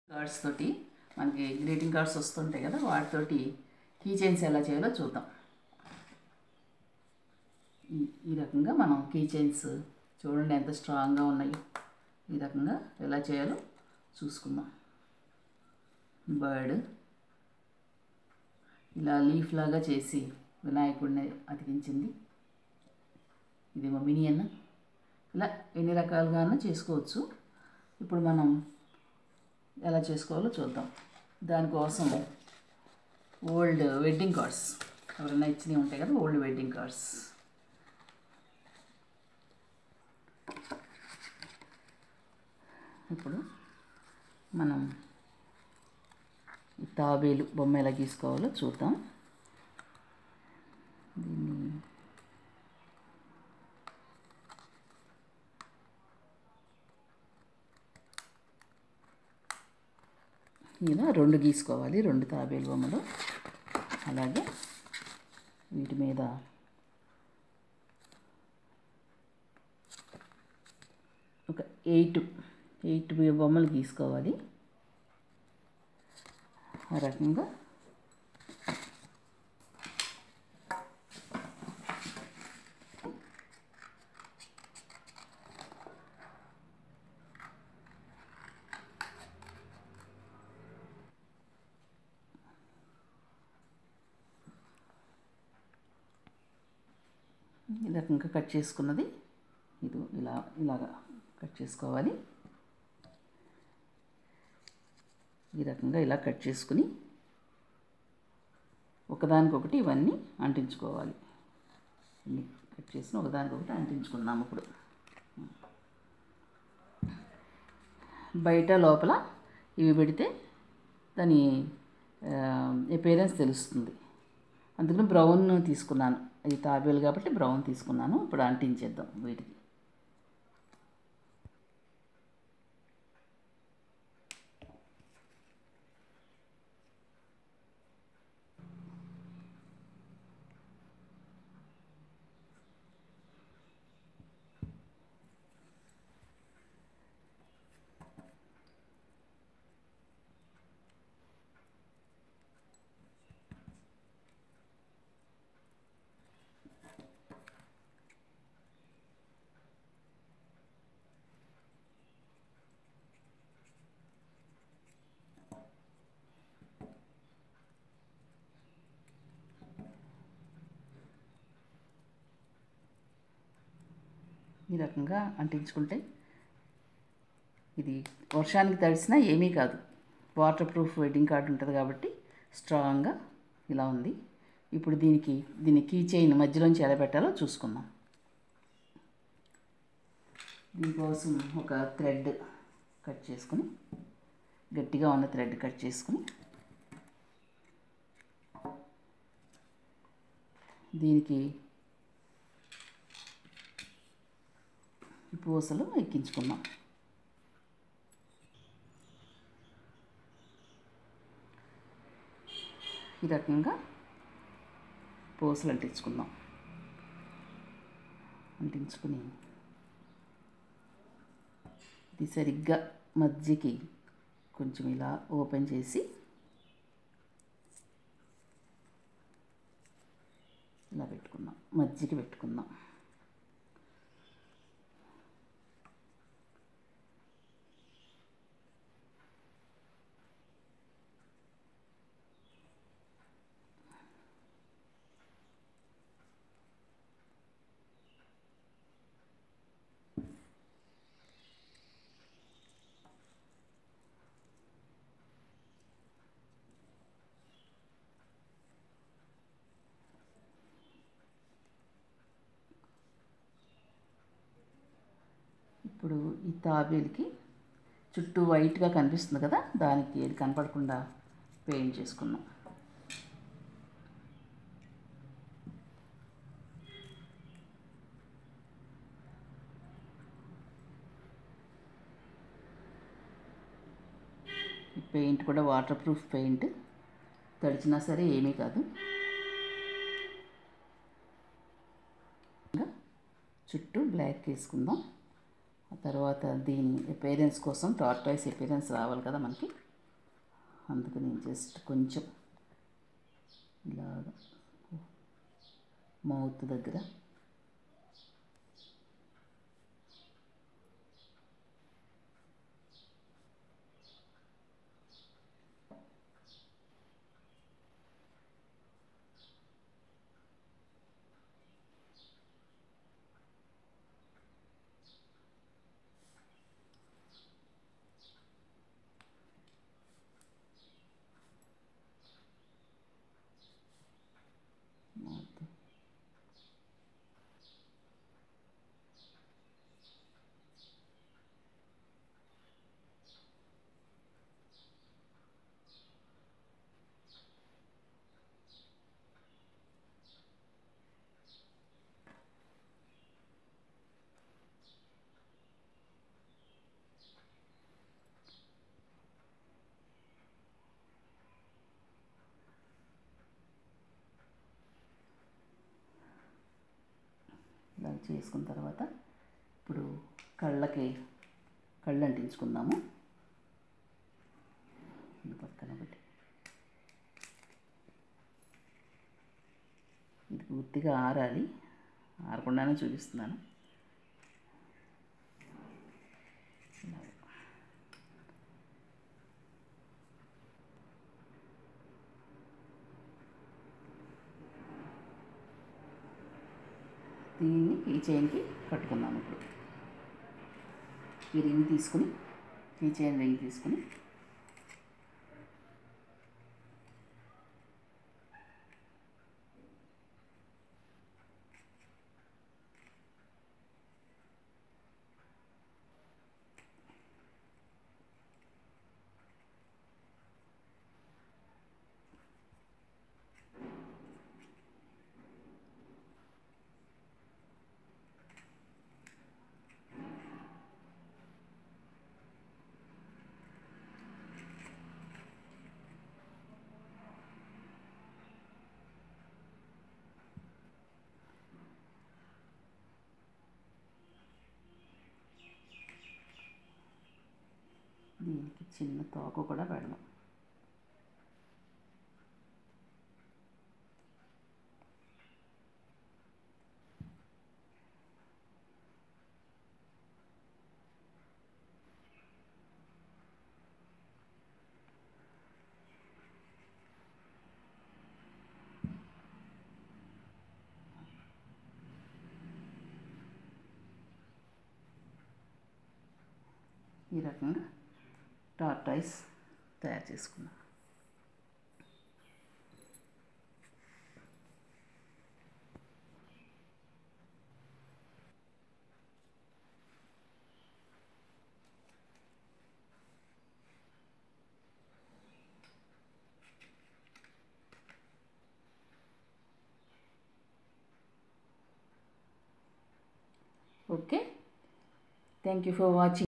Cards తోటి మనకి greeting cards వస్తుంటాయి కదా వాటితోటి కీ చైన్స్ ఎలా చేయాలో చూద్దాం ఈ ఈ రకంగా మనం కీ చైన్స్ చూడండి ఎంత స్ట్రాంగ్గా ఉన్నాయో ఈ రకంగా ఎలా చేయాలో చూసుకుందాం బర్డ్ ఇలా లీఫ్ లాగా చేసి వినాయకుడిని అతికించింది ఇదేమో మినియన్ ఇలా ఎన్ని రకాలుగానో చేసుకోవచ్చు ఇప్పుడు మనం ఎలా చేసుకోవాలో చూద్దాం దానికోసం ఓల్డ్ వెడ్డింగ్ కార్డ్స్ ఎవరైనా ఇచ్చినవి ఉంటాయి కదా ఓల్డ్ వెడ్డింగ్ కార్డ్స్ ఇప్పుడు మనం ఈ తాబేలు బొమ్మ ఎలా గీసుకోవాలో చూద్దాం దీన్ని ఇలా రెండు గీసుకోవాలి రెండు తాబేలు బొమ్మలు అలాగే వీటి మీద ఒక ఎయిట్ ఎయిట్ బొమ్మలు గీసుకోవాలి ఆ రకంగా ఈ రకంగా కట్ చేసుకున్నది ఇది ఇలా ఇలాగా కట్ చేసుకోవాలి ఈ రకంగా ఇలా కట్ చేసుకుని ఒకదానికొకటి ఇవన్నీ అంటించుకోవాలి ఇన్ని కట్ చేసిన ఒకదానికొకటి అంటించుకుందాం ఇప్పుడు బయట లోపల ఇవి పెడితే దాని ఎపేరెన్స్ తెలుస్తుంది అందుకని బ్రౌన్ తీసుకున్నాను ఇది తాబేలు కాబట్టి బ్రౌన్ తీసుకున్నాను ఇప్పుడు అంటించేద్దాం వీటికి ఈ రకంగా అంటించుకుంటే ఇది వర్షానికి తడిసినా ఏమీ కాదు వాటర్ ప్రూఫ్ వెడ్డింగ్ కార్డ్ ఉంటుంది కాబట్టి స్ట్రాంగ్గా ఇలా ఉంది ఇప్పుడు దీనికి దీన్ని కీ చైన్ మధ్యలోంచి ఎలా పెట్టాలో చూసుకుందాం దీనికోసం ఒక థ్రెడ్ కట్ చేసుకుని గట్టిగా ఉన్న థ్రెడ్ కట్ చేసుకుని దీనికి ఈ పూసలు ఎక్కించుకుందాం ఈ రకంగా పూసలు అంటించుకుందాం అంటించుకుని ఇది సరిగ్గా మధ్యకి కొంచెం ఇలా ఓపెన్ చేసి ఇలా పెట్టుకుందాం మధ్యకి పెట్టుకుందాం ఇప్పుడు ఈ తాబేలుకి చుట్టూ వైట్గా కనిపిస్తుంది కదా దానికి ఇది కనపడకుండా పెయింట్ చేసుకున్నాం ఈ పెయింట్ కూడా వాటర్ ప్రూఫ్ పెయింట్ తడిచినా సరే ఏమీ కాదు చుట్టూ బ్లాక్ వేసుకుందాం ఆ తర్వాత దీని ఎపీరెన్స్ కోసం టార్టాయిస్ ఎపీరెన్స్ రావాలి కదా మనకి అందుకని జస్ట్ కొంచెం ఇలాగ మౌత్ దగ్గర మౌత్ ఇలా చేసుకున్న తర్వాత ఇప్పుడు కళ్ళకి కళ్ళు అంటించుకుందాము ఇది పక్కన పెట్టి ఇది పూర్తిగా ఆరాలి ఆరకుండానే చూపిస్తున్నాను ఇలాగ. దీన్ని ఈ చైన్కి కట్టుకుందాం ఇప్పుడు ఈ రింగ్ తీసుకుని ఈ చైన్ రింగ్ తీసుకుని దీనికి చిన్న తోక కూడా పెడదాం ఈ రకంగా టార్టాయిస్ తయారు చేసుకున్నాం okay thank you for watching